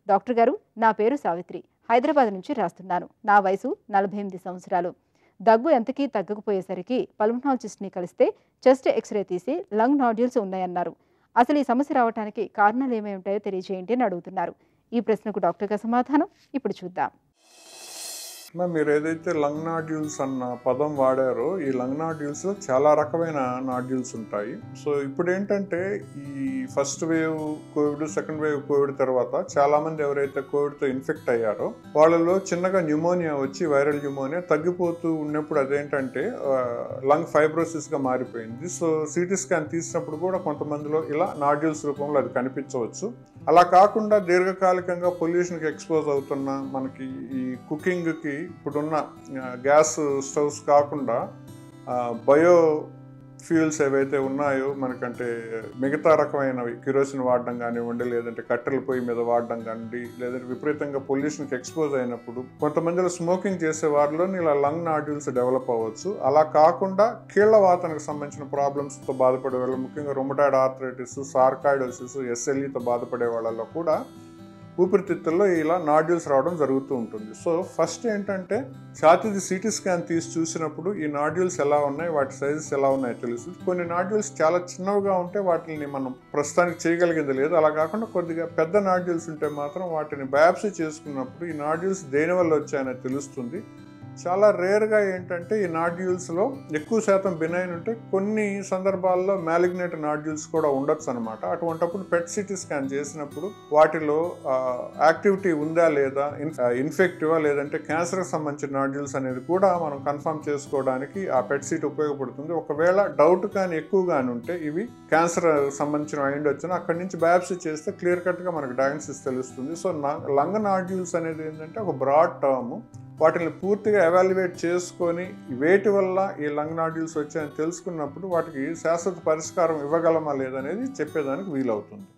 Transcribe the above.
doctor గారు నా పేరు సావిత్రి హైదరాబాద్ నుంచి రాస్తున్నాను నా వయసు నలభై ఎనిమిది సంవత్సరాలు దగ్గు ఎంతకీ తగ్గకపోయేసరికి పల్మనాలజిస్ట్ని కలిస్తే చెస్ట్ ఎక్స్రే తీసి లంగ్ నాడ్యూల్స్ ఉన్నాయన్నారు అసలు ఈ సమస్య రావడానికి కారణాలు ఏమై ఉంటాయో తెలియజేయండి అని అడుగుతున్నారు ఈ ప్రశ్నకు డాక్టర్ గారి సమాధానం ఇప్పుడు చూద్దాం అమ్మా, మీరు ఏదైతే లంగ్ నాడ్యూల్స్ అన్న పదం వాడారో ఈ లంగ్ నాడ్యూల్స్ చాలా రకమైన నాడ్యూల్స్ ఉంటాయి సో ఇప్పుడు ఏంటంటే ఈ first wave covid second wave covid తర్వాత చాలా మంది ఎవరైతే కోవిడ్తో ఇన్ఫెక్ట్ అయ్యారో వాళ్ళలో చిన్నగా న్యూమోనియా వచ్చి వైరల్ న్యూమోనియా తగ్గిపోతూ ఉన్నప్పుడు అదేంటంటే లంగ్ ఫైబ్రోసిస్గా మారిపోయింది సో సిటీ స్కాన్ తీసినప్పుడు కూడా కొంతమందిలో ఇలా నాడ్యూల్స్ రూపంలో అది కనిపించవచ్చు అలా కాకుండా దీర్ఘకాలికంగా పొల్యూషన్కి ఎక్స్పోజ్ అవుతున్న మనకి ఈ కుకింగ్కి ఇప్పుడున్న ఆ, గ్యాస్ స్టవ్స్ కాకుండా ఆ, బయో ఫ్యూయల్స్ ఏవైతే ఉన్నాయో మనకంటే మిగతా రకమైనవి కిరోసిన్ వాడడం కానివ్వండి లేదంటే కట్టెల పొయ్యి మీద వాడడం కానివ్వండి లేదంటే విపరీతంగా పొల్యూషన్కి ఎక్స్పోజ్ అయినప్పుడు కొంతమందిలో స్మోకింగ్ చేసే వారిలో ఇలా లంగ్ నాడ్యూల్స్ డెవలప్ అవ్వచ్చు అలా కాకుండా కీళ్ల వాతనకు సంబంధించిన ప్రాబ్లమ్స్తో బాధపడే వాళ్ళు ముఖ్యంగా రొమటాయిడ్ ఆర్థరైటిస్ సార్కాయిడోసిస్ ఎస్ఎల్ఈతో బాధపడే వాళ్ళలో కూడా ఊపిరితిత్తుల్లో ఇలా నాడ్యూల్స్ రావడం జరుగుతూ ఉంటుంది సో ఫస్ట్ ఏంటంటే ఛాతీది సిటీ స్కాన్ తీసి చూసినప్పుడు ఈ నాడ్యూల్స్ ఎలా ఉన్నాయి వాటి సైజెస్ ఎలా ఉన్నాయో తెలుస్తుంది కొన్ని నాడ్యూల్స్ చాలా చిన్నవిగా ఉంటే వాటిని మనం ప్రస్తుతానికి చేయగలిగింది లేదు అలా కాకుండా కొద్దిగా పెద్ద నాడ్యూల్స్ ఉంటే మాత్రం వాటిని బయాప్సీ చేసుకున్నప్పుడు ఈ నాడ్యూల్స్ దేని వల్ల వచ్చాయని తెలుస్తుంది చాలా రేర్గా ఏంటంటే ఈ నాడ్యూల్స్లో ఎక్కువ శాతం బినైన్ ఉంటే కొన్ని సందర్భాల్లో మ్యాలిగ్నేట్ నాడ్యూల్స్ కూడా ఉండొచ్చు అనమాట అటువంటప్పుడు పెట్ సిటీ స్కాన్ చేసినప్పుడు వాటిలో యాక్టివిటీ ఉందా లేదా ఇన్ఫెక్టివా లేదంటే క్యాన్సర్కి సంబంధించిన నాడ్యూల్స్ అనేది కూడా మనం కన్ఫర్మ్ చేసుకోవడానికి ఆ పెట్ సీట్ ఉపయోగపడుతుంది ఒకవేళ డౌట్ కానీ ఎక్కువ కానీ ఉంటే ఇవి క్యాన్సర్ సంబంధించిన అయిండి వచ్చిన అక్కడి నుంచి బయాప్సీ చేస్తే క్లియర్ కట్గా మనకు డయాగ్నోసిస్ తెలుస్తుంది సో లంగ్ నాడ్యూల్స్ అనేది ఏంటంటే ఒక బ్రాడ్ టర్మ్ వాటిని పూర్తిగా ఎవాల్యుయేట్ చేసుకొని వేటి వల్ల ఈ లంగ్ నాడ్యూల్స్ వచ్చాయని తెలుసుకున్నప్పుడు వాటికి శాశ్వత పరిష్కారం ఇవ్వగలమా లేదనేది చెప్పేదానికి వీలవుతుంది